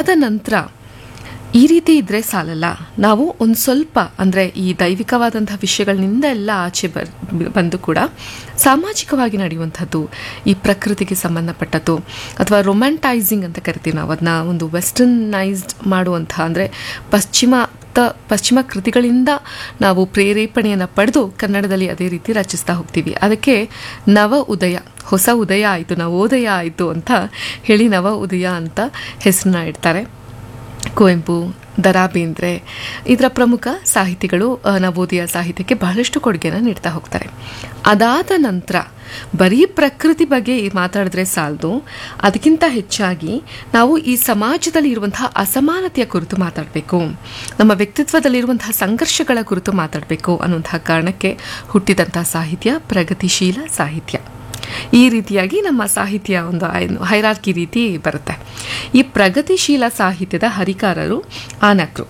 ಅದಾದ ನಂತರ ಈ ರೀತಿ ಇದ್ರೆ ಸಾಲಲ್ಲ ನಾವು ಒಂದು ಸ್ವಲ್ಪ ಅಂದರೆ ಈ ದೈವಿಕವಾದಂಥ ವಿಷಯಗಳಿಂದ ಎಲ್ಲ ಆಚೆ ಬರ್ ಬಂದು ಕೂಡ ಸಾಮಾಜಿಕವಾಗಿ ನಡೆಯುವಂಥದ್ದು ಈ ಪ್ರಕೃತಿಗೆ ಸಂಬಂಧಪಟ್ಟದ್ದು ಅಥವಾ ರೊಮ್ಯಾಂಟೈಸಿಂಗ್ ಅಂತ ಕರಿತೀವಿ ನಾವು ಅದನ್ನ ಒಂದು ವೆಸ್ಟರ್ನೈಸ್ಡ್ ಮಾಡುವಂಥ ಅಂದರೆ ಪಶ್ಚಿಮ ಪಶ್ಚಿಮ ಕೃತಿಗಳಿಂದ ನಾವು ಪ್ರೇರೇಪಣೆಯನ್ನು ಪಡೆದು ಕನ್ನಡದಲ್ಲಿ ಅದೇ ರೀತಿ ರಚಿಸ್ತಾ ಹೋಗ್ತೀವಿ ಅದಕ್ಕೆ ನವ ಉದಯ ಹೊಸ ಉದಯ ಆಯಿತು ನವೋದಯ ಆಯಿತು ಅಂತ ಹೇಳಿ ನವ ಉದಯ ಅಂತ ಹೆಸರನ್ನ ಇಡ್ತಾರೆ ಕುವೆಂಪು ದರಾ ಬೇಂದ್ರೆ ಇದರ ಪ್ರಮುಖ ಸಾಹಿತಿಗಳು ಆ, ನವೋದಯ ಸಾಹಿತ್ಯಕ್ಕೆ ಬಹಳಷ್ಟು ಕೊಡುಗೆನ ನೀಡ್ತಾ ಹೋಗ್ತಾರೆ ಅದಾದ ನಂತರ ಬರೀ ಪ್ರಕೃತಿ ಬಗ್ಗೆ ಮಾತಾಡಿದ್ರೆ ಸಾಲದು ಅದಕ್ಕಿಂತ ಹೆಚ್ಚಾಗಿ ನಾವು ಈ ಸಮಾಜದಲ್ಲಿ ಇರುವಂತಹ ಅಸಮಾನತೆಯ ಕುರಿತು ಮಾತಾಡಬೇಕು ನಮ್ಮ ವ್ಯಕ್ತಿತ್ವದಲ್ಲಿರುವಂತಹ ಸಂಘರ್ಷಗಳ ಕುರಿತು ಮಾತಾಡಬೇಕು ಅನ್ನುವಂತಹ ಕಾರಣಕ್ಕೆ ಹುಟ್ಟಿದಂತಹ ಸಾಹಿತ್ಯ ಪ್ರಗತಿಶೀಲ ಸಾಹಿತ್ಯ ಈ ರೀತಿಯಾಗಿ ನಮ್ಮ ಸಾಹಿತ್ಯ ಒಂದು ಹೈರಾರ್ಕಿ ರೀತಿ ಬರುತ್ತೆ ಈ ಪ್ರಗತಿಶೀಲ ಸಾಹಿತ್ಯದ ಹರಿಕಾರರು ಆನಕ್ರು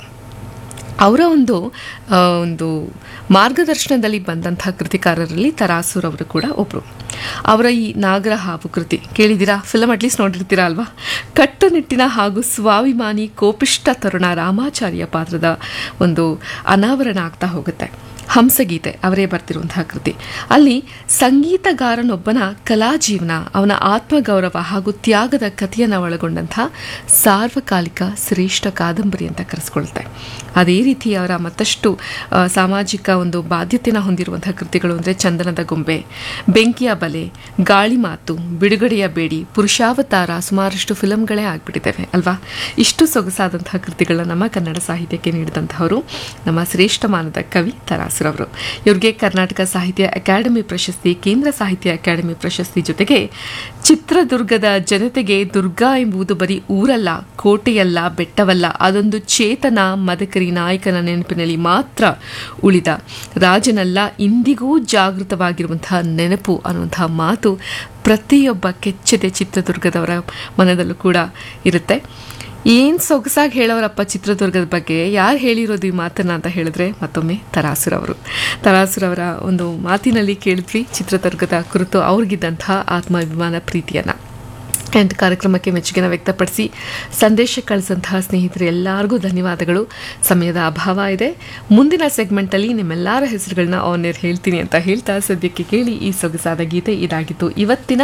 ಅವರ ಒಂದು ಆ, ಒಂದು ಮಾರ್ಗದರ್ಶನದಲ್ಲಿ ಬಂದಂಥ ಕೃತಿಕಾರರಲ್ಲಿ ತರಾಸುರವರು ಕೂಡ ಒಬ್ಬರು ಅವರ ಈ ನಾಗರ ಹಾವು ಕೃತಿ ಕೇಳಿದ್ದೀರಾ ಫಿಲಮ್ ಅಟ್ಲೀಸ್ಟ್ ನೋಡಿರ್ತೀರಾ ಅಲ್ವಾ ಕಟ್ಟುನಿಟ್ಟಿನ ಹಾಗೂ ಸ್ವಾಭಿಮಾನಿ ಕೋಪಿಷ್ಟ ತರುಣ ರಾಮಾಚಾರ್ಯ ಪಾತ್ರದ ಒಂದು ಅನಾವರಣ ಆಗ್ತಾ ಹೋಗುತ್ತೆ ಹಂಸಗೀತೆ ಅವರೇ ಬರ್ತಿರುವಂತಹ ಕೃತಿ ಅಲ್ಲಿ ಸಂಗೀತಗಾರನೊಬ್ಬನ ಕಲಾ ಜೀವನ ಅವನ ಆತ್ಮಗೌರವ ಹಾಗೂ ತ್ಯಾಗದ ಕಥೆಯನ್ನು ಒಳಗೊಂಡಂತಹ ಸಾರ್ವಕಾಲಿಕ ಶ್ರೇಷ್ಠ ಕಾದಂಬರಿ ಅಂತ ಕರೆಸ್ಕೊಳುತ್ತೆ ಅದೇ ರೀತಿ ಅವರ ಮತ್ತಷ್ಟು ಆ, ಸಾಮಾಜಿಕ ಒಂದು ಬಾಧ್ಯತೆನ ಹೊಂದಿರುವಂತಹ ಕೃತಿಗಳು ಅಂದರೆ ಚಂದನದ ಗೊಂಬೆ ಬೆಂಕಿಯ ಬಲೆ ಗಾಳಿ ಮಾತು ಬಿಡುಗಡೆಯ ಬೇಡಿ ಪುರುಷಾವತಾರ ಸುಮಾರಷ್ಟು ಫಿಲಮ್ಗಳೇ ಆಗ್ಬಿಟ್ಟಿದ್ದಾವೆ ಅಲ್ವಾ ಇಷ್ಟು ಸೊಗಸಾದಂತಹ ಕೃತಿಗಳನ್ನ ನಮ್ಮ ಕನ್ನಡ ಸಾಹಿತ್ಯಕ್ಕೆ ನೀಡಿದಂತಹವರು ನಮ್ಮ ಶ್ರೇಷ್ಠ ಮಾನದ ಕವಿ ತರಾಸುರವರು ಇವ್ರಿಗೆ ಕರ್ನಾಟಕ ಸಾಹಿತ್ಯ ಅಕಾಡೆಮಿ ಪ್ರಶಸ್ತಿ ಕೇಂದ್ರ ಸಾಹಿತ್ಯ ಅಕಾಡೆಮಿ ಪ್ರಶಸ್ತಿ ಜೊತೆಗೆ ಚಿತ್ರದುರ್ಗದ ಜನತೆಗೆ ದುರ್ಗಾ ಎಂಬುದು ಬರೀ ಊರಲ್ಲ ಕೋಟೆಯಲ್ಲ ಬೆಟ್ಟವಲ್ಲ ಅದೊಂದು ಚೇತನ ಮದಕರಿ ನಾಯಕನ ನೆನಪಿನಲ್ಲಿ ಮಾತ್ರ ಉಳಿದ ರಾಜನಲ್ಲ ಇಂದಿಗೂ ಜಾಗೃತವಾಗಿರುವಂತಹ ನೆನಪು ಅನ್ನುವಂತಹ ಮಾತು ಪ್ರತಿಯೊಬ್ಬ ಕೆಚ್ಚದೆ ಚಿತ್ರದುರ್ಗದವರ ಮನದಲ್ಲೂ ಕೂಡ ಇರುತ್ತೆ ಏನು ಸೊಗಸಾಗಿ ಹೇಳೋರಪ್ಪ ಚಿತ್ರದುರ್ಗದ ಬಗ್ಗೆ ಯಾರು ಹೇಳಿರೋದು ಈ ಮಾತನ್ನ ಅಂತ ಹೇಳಿದ್ರೆ ಮತ್ತೊಮ್ಮೆ ತರಾಸುರವರು ತರಾಸುರವರ ಒಂದು ಮಾತಿನಲ್ಲಿ ಕೇಳಿದ್ವಿ ಚಿತ್ರದುರ್ಗದ ಕುರಿತು ಅವ್ರಿಗಿದ್ದಂತಹ ಆತ್ಮಾಭಿಮಾನ ಪ್ರೀತಿಯನ್ನು ಆ್ಯಂಡ್ ಕಾರ್ಯಕ್ರಮಕ್ಕೆ ಮೆಚ್ಚುಗೆನ ವ್ಯಕ್ತಪಡಿಸಿ ಸಂದೇಶ ಕಳಿಸಂತಹ ಸ್ನೇಹಿತರು ಎಲ್ಲರಿಗೂ ಧನ್ಯವಾದಗಳು ಸಮಯದ ಅಭಾವ ಇದೆ ಮುಂದಿನ ಸೆಗ್ಮೆಂಟಲ್ಲಿ ನಿಮ್ಮೆಲ್ಲರ ಹೆಸರುಗಳನ್ನ ಆನ್ ಏರ್ ಹೇಳ್ತೀನಿ ಅಂತ ಹೇಳ್ತಾ ಸದ್ಯಕ್ಕೆ ಕೇಳಿ ಈ ಸೊಗಸಾದ ಗೀತೆ ಇದಾಗಿತ್ತು ಇವತ್ತಿನ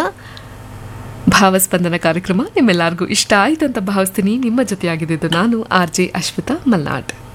ಭಾವಸ್ಪಂದನ ಕಾರ್ಯಕ್ರಮ ನಿಮ್ಮೆಲ್ಲರಿಗೂ ಇಷ್ಟ ಆಯಿತು ಅಂತ ಭಾವಿಸ್ತೀನಿ ನಿಮ್ಮ ಜೊತೆಯಾಗಿದ್ದು ನಾನು ಆರ್ ಜೆ ಅಶ್ವಿತಾ ಮಲ್ನಾಡ್